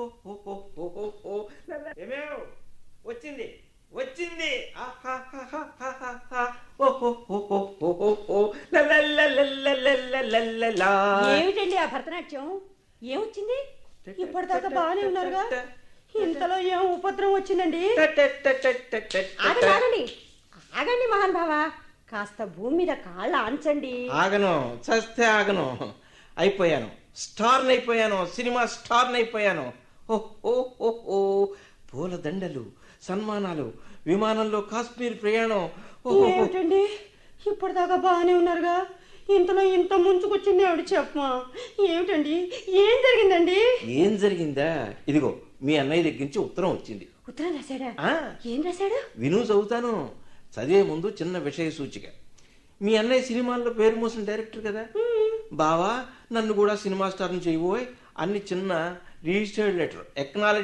ఏమేవ్ వచ్చింది వచ్చింది ఆహాహాహాహాహా. ఓహోహోహోహోహో. లలలలలలలలలలా. ఏమిటండి ఆ భరతనాట్యం ఏమొచ్చింది ఇప్పటిదాకా బాగానే ఉన్నారుగా ఇంతలో ఏం ఉపద్రవం వచ్చిందండి ఆగండి ఆగండి ఆగండి మహాన్ బావా కాస్త భూమి మీద కాళ్ళ ఆంచండి ఆగను చస్తే ఆగను అయిపోయాను స్టార్ని అయిపోయాను సినిమా స్టార్ని అయిపోయాను ఓ ఓ ఓ ఓ పూల దండలు సన్మానాలు విమానంలో కాశ్మీర్ ప్రయాణం ఓ, ఓ, ఓ. ఏమిటండి ఇప్పటిదాకా బాగానే ఉన్నారుగా ఇంతలో ఇంత ముంచుకొచ్చింది ఆవిడ చెప్పమా ఏమిటండి ఏం జరిగిందండి ఏం జరిగిందా ఇదిగో మీ అన్నయ్య దగ్గర నుంచి ఉత్తరం వచ్చింది ఉత్తరం రాశాడా ఆ ఏం రాశాడు విను చదువుతాను చదివే ముందు చిన్న విషయ సూచిక మీ అన్నయ్య సినిమాల్లో పేరు మోసిన డైరెక్టర్ కదా బావా నన్ను కూడా సినిమా స్టార్ని చేయబోయ్ అన్ని చిన్న రిజిస్టర్డ్ లెటర్ ఎక్నాలజీ